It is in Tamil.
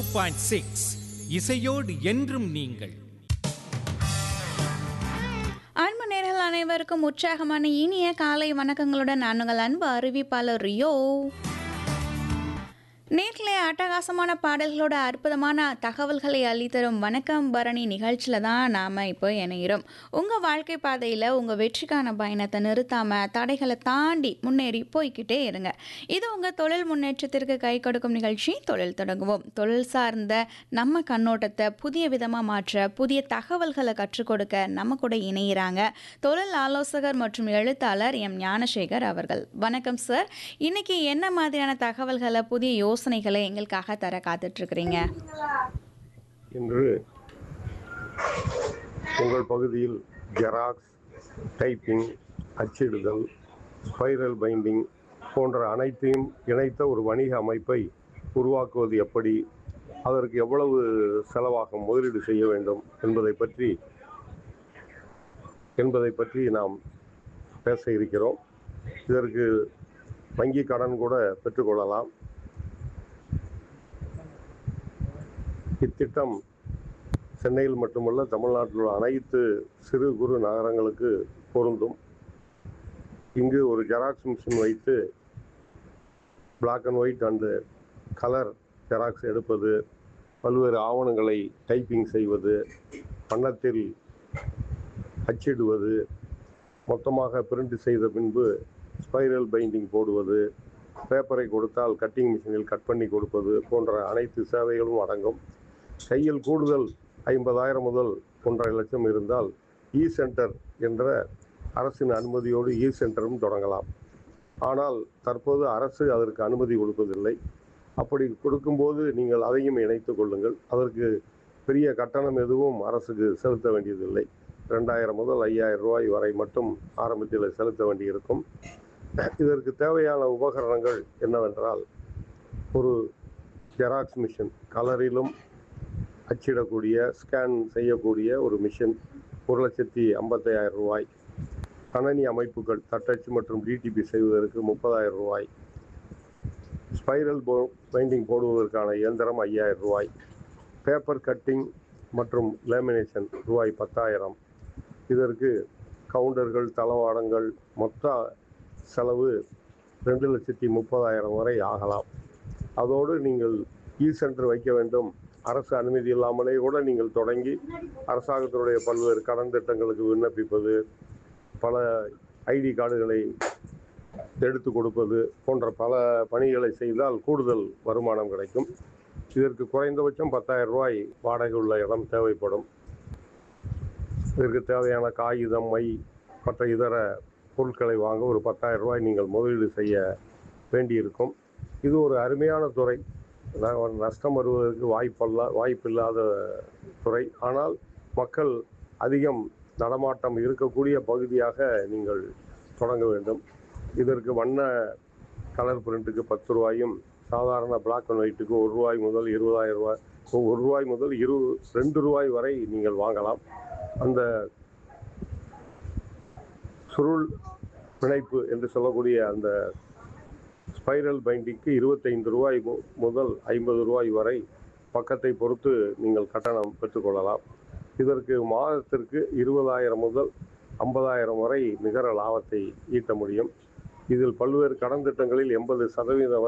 பாயிண்ட் சிக்ஸ் இசையோடு என்றும் நீங்கள் அன்பு நேர்கள் அனைவருக்கும் உற்சாகமான இனிய காலை வணக்கங்களுடன் நான் உங்கள் அன்பு அறிவிப்பாளர் ரியோ நேர்களே அட்டகாசமான பாடல்களோட அற்புதமான தகவல்களை அள்ளித்தரும் வணக்கம் பரணி நிகழ்ச்சியில் தான் நாம் இப்போ இணைகிறோம் உங்கள் வாழ்க்கை பாதையில் உங்கள் வெற்றிக்கான பயணத்தை நிறுத்தாமல் தடைகளை தாண்டி முன்னேறி போய்க்கிட்டே இருங்க இது உங்கள் தொழில் முன்னேற்றத்திற்கு கை கொடுக்கும் நிகழ்ச்சி தொழில் தொடங்குவோம் தொழில் சார்ந்த நம்ம கண்ணோட்டத்தை புதிய விதமாக மாற்ற புதிய தகவல்களை கற்றுக் கொடுக்க நம்ம கூட இணைகிறாங்க தொழில் ஆலோசகர் மற்றும் எழுத்தாளர் எம் ஞானசேகர் அவர்கள் வணக்கம் சார் இன்னைக்கு என்ன மாதிரியான தகவல்களை புதிய யோசனைகளை எங்களுக்காக தர காத்துட்டு இருக்கிறீங்க இன்று உங்கள் பகுதியில் ஜெராக்ஸ் டைப்பிங் அச்சிடுதல் ஸ்பைரல் பைண்டிங் போன்ற அனைத்தையும் இணைத்த ஒரு வணிக அமைப்பை உருவாக்குவது எப்படி அதற்கு எவ்வளவு செலவாகும் முதலீடு செய்ய வேண்டும் என்பதை பற்றி என்பதை பற்றி நாம் பேச இருக்கிறோம் இதற்கு வங்கி கடன் கூட பெற்றுக்கொள்ளலாம் இத்திட்டம் சென்னையில் மட்டுமல்ல தமிழ்நாட்டில் உள்ள அனைத்து சிறு குறு நகரங்களுக்கு பொருந்தும் இங்கு ஒரு ஜெராக்ஸ் மிஷின் வைத்து black and white and colour xerox எடுப்பது பல்வேறு ஆவணங்களை டைப்பிங் செய்வது வண்ணத்தில் அச்சிடுவது மொத்தமாக பிரிண்ட் செய்த பின்பு ஸ்பைரல் பைண்டிங் போடுவது பேப்பரை கொடுத்தால் கட்டிங் மிஷினில் கட் பண்ணி கொடுப்பது போன்ற அனைத்து சேவைகளும் அடங்கும் கையில் கூடுதல் ஐம்பதாயிரம் முதல் ஒன்றரை லட்சம் இருந்தால் இ சென்டர் என்ற அரசின் அனுமதியோடு இ சென்டரும் தொடங்கலாம் ஆனால் தற்போது அரசு அதற்கு அனுமதி கொடுப்பதில்லை அப்படி கொடுக்கும்போது நீங்கள் அதையும் இணைத்துக் கொள்ளுங்கள் அதற்கு பெரிய கட்டணம் எதுவும் அரசுக்கு செலுத்த வேண்டியதில்லை ரெண்டாயிரம் முதல் ஐயாயிரம் ரூபாய் வரை மட்டும் ஆரம்பத்தில் செலுத்த வேண்டியிருக்கும் இதற்கு தேவையான உபகரணங்கள் என்னவென்றால் ஒரு ஜெராக்ஸ் மிஷின் கலரிலும் அச்சிடக்கூடிய ஸ்கேன் செய்யக்கூடிய ஒரு மிஷின் ஒரு லட்சத்தி ஐம்பத்தையாயிரம் ரூபாய் கணனி அமைப்புகள் தட்டச்சு மற்றும் டிடிபி செய்வதற்கு முப்பதாயிரம் ரூபாய் ஸ்பைரல் போ பைண்டிங் போடுவதற்கான இயந்திரம் ஐயாயிரம் ரூபாய் பேப்பர் கட்டிங் மற்றும் லேமினேஷன் ரூபாய் பத்தாயிரம் இதற்கு கவுண்டர்கள் தளவாடங்கள் மொத்த செலவு ரெண்டு லட்சத்தி முப்பதாயிரம் வரை ஆகலாம் அதோடு நீங்கள் இ சென்டர் வைக்க வேண்டும் அரசு அனுமதி இல்லாமலே கூட நீங்கள் தொடங்கி அரசாங்கத்தினுடைய பல்வேறு கடன் திட்டங்களுக்கு விண்ணப்பிப்பது பல ஐடி கார்டுகளை எடுத்து கொடுப்பது போன்ற பல பணிகளை செய்தால் கூடுதல் வருமானம் கிடைக்கும் இதற்கு குறைந்தபட்சம் பத்தாயிரம் ரூபாய் வாடகை உள்ள இடம் தேவைப்படும் இதற்கு தேவையான காகிதம் மை மற்ற இதர பொருட்களை வாங்க ஒரு பத்தாயிரம் ரூபாய் நீங்கள் முதலீடு செய்ய வேண்டியிருக்கும் இது ஒரு அருமையான துறை ந- நஷ்டம் வருவதற்கு வாய்ப்பல்ல வாய்ப்பில்லாத துறை ஆனால் மக்கள் அதிகம் நடமாட்டம் இருக்கக்கூடிய பகுதியாக நீங்கள் தொடங்க வேண்டும் இதற்கு வண்ண கலர் பிரிண்ட்டுக்கு பத்து ரூபாயும் சாதாரண பிளாக் அண்ட் ஒயிட்டுக்கு ஒரு ரூபாய் முதல் இருபதாயிரம் ரூபாய் ஒரு ரூபாய் முதல் இரு ரெண்டு ரூபாய் வரை நீங்கள் வாங்கலாம் அந்த சுருள் பிணைப்பு என்று சொல்லக்கூடிய அந்த ஸ்பைரல் பைண்டிங்க்கு இருபத்தைந்து ரூபாய் மு- முதல் ஐம்பது ரூபாய் வரை பக்கத்தை பொறுத்து நீங்கள் கட்டணம் பெற்றுக்கொள்ளலாம் இதற்கு மாதத்திற்கு இருபதாயிரம் முதல் ஐம்பதாயிரம் வரை நிகர லாபத்தை ஈட்ட முடியும் இதில் பல்வேறு கடன் திட்டங்களில் எண்பது சதவீதம் வரை